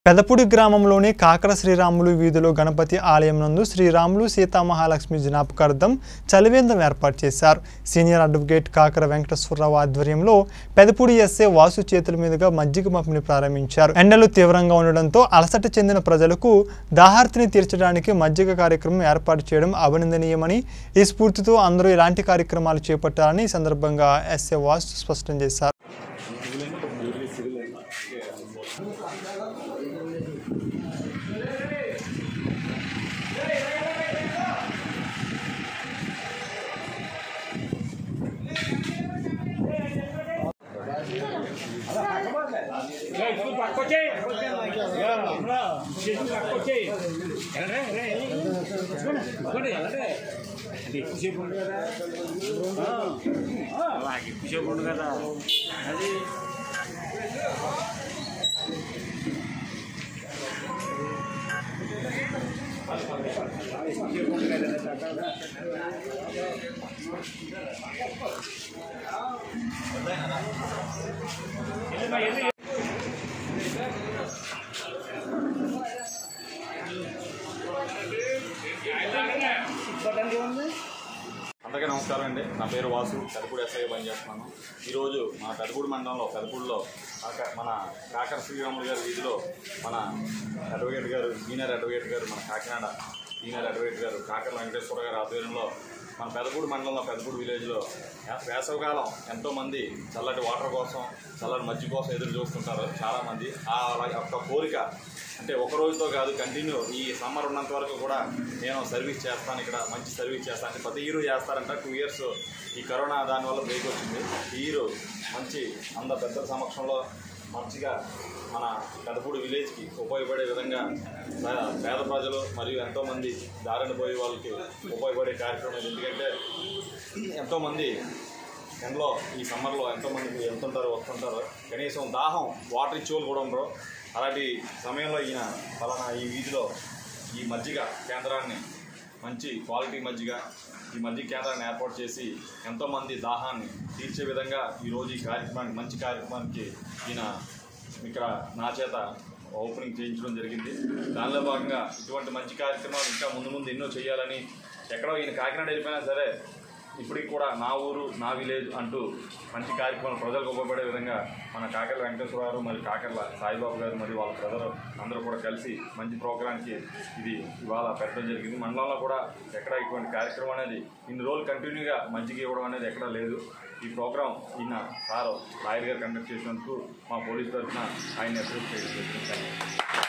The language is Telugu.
పెదపుడి గ్రామంలోని కాకర శ్రీరాములు వీధిలో గణపతి ఆలయం నందు శ్రీరాములు సీతామహాలక్ష్మి జ్ఞాపకార్థం చలివేంద్రం ఏర్పాటు చేశారు సీనియర్ అడ్వకేట్ కాకర వెంకటేశ్వరరావు ఆధ్వర్యంలో పెదపుడి ఎస్ఏ వాసు చేతుల మీదుగా మజ్జిగ పంపిణీ ప్రారంభించారు ఎండలు తీవ్రంగా ఉండడంతో అలసట చెందిన ప్రజలకు దాహార్తిని తీర్చడానికి మజ్జిగ కార్యక్రమం ఏర్పాటు చేయడం అభినందనీయమని ఈ స్ఫూర్తితో అందరూ ఇలాంటి కార్యక్రమాలు చేపట్టాలని ఈ సందర్భంగా ఎస్ఏ వాసు స్పష్టం చేశారు ఇప్పుడు పక్కొచ్చేయి పక్కొచ్చేయి వెళ్ళరే రే వెళ్ళండి వెళ్ళరే అంటే ఎక్కువసేపు ఉంది కదా అలాగే ఎక్కువసేపు ఉంది కదా అది ఎక్కువసేపు ఉంది కదా వెళ్ళమ్మా, వెళ్ళి అందరికీ నమస్కారం అండి నా పేరు వాసు పెదపూడి ఎస్ఐ పనిచేస్తున్నాను ఈరోజు మన పెదపూడి మండలంలో పెదపూడిలో కాక- మన కాకర శ్రీరాములు గారి వీధిలో మన అడ్వకేట్ గారు సీనియర్ అడ్వకేట్ గారు మన కాకినాడ సీనియర్ అడ్వకేట్ గారు కాకర వెంకటేశ్వర గారి ఆధ్వర్యంలో మన పెదపూడి మండలంలో పెదపూడి విలేజ్లో వేసవకాలం ఎంతోమంది చల్లటి వాటర్ కోసం చల్లటి మజ్జి కోసం ఎదురు చూస్తుంటారు చాలామంది ఆ అలాగే ఒక కోరిక అంటే ఒక రోజుతో కాదు కంటిన్యూ ఈ సమ్మర్ ఉన్నంత వరకు కూడా నేను సర్వీస్ చేస్తాను ఇక్కడ మంచి సర్వీస్ చేస్తాను అంటే ప్రతి ఇయర్ చేస్తారంట టూ ఇయర్స్ ఈ కరోనా దానివల్ల బ్రేక్ వచ్చింది ఈ ఇయర్ మంచి అంద పెద్దల సమక్షంలో మంచిగా మన పెదపూడి విలేజ్కి ఉపయోగపడే విధంగా పే- పేద ప్రజలు మరియు ఎంతోమంది దారిన పోయే వాళ్ళకి ఉపయోగపడే కార్యక్రమం ఇది. ఎందుకంటే ఎంతోమంది ఎండలో ఈ సమ్మర్లో ఎంతోమంది వెళ్తుంటారు వస్తుంటారు కనీసం దాహం వాటర్ ఇచ్చేవాళ్ళు కూడా ఉండరు అలాంటి సమయంలో ఈయన ఫలానా ఈ వీధిలో ఈ మజ్జిగ కేంద్రాన్ని మంచి క్వాలిటీ మజ్జిగ ఈ మజ్జిగ కేంద్రాన్ని ఏర్పాటు చేసి ఎంతోమంది దాహాన్ని తీర్చే విధంగా ఈరోజు ఈ కార్యక్రమానికి మంచి కార్యక్రమానికి ఈయన ఇక్కడ నా చేత ఓపెనింగ్ చేయించడం జరిగింది దానిలో భాగంగా ఇటువంటి మంచి కార్యక్రమాలు ఇంకా ముందు ముందు ఎన్నో చేయాలని ఎక్కడో ఈయన కాకినాడ వెళ్ళిపోయినా సరే ఇప్పటికి కూడా నా ఊరు నా విలేజ్ అంటూ మంచి కార్యక్రమాలు ప్రజలకు ఉపయోగపడే విధంగా మన కాకర్ల వెంకటేశ్వరరావు మరియు కాకర్ల సాయిబాబు గారు మరియు వాళ్ళ బ్రదర్ అందరూ కూడా కలిసి మంచి ప్రోగ్రాంకి ఇది ఇవాళ పెట్టడం జరిగింది మండలంలో కూడా ఎక్కడ ఇటువంటి కార్యక్రమం అనేది ఇన్ని రోజులు కంటిన్యూగా మంచిగా ఇవ్వడం అనేది ఎక్కడా లేదు ఈ ప్రోగ్రాం ఈయన సార్ లాయర్ గారు కండక్ట్ చేసినందుకు మా పోలీస్ తరఫున ఆయన అప్రూవ్ చేయడం జరిగింది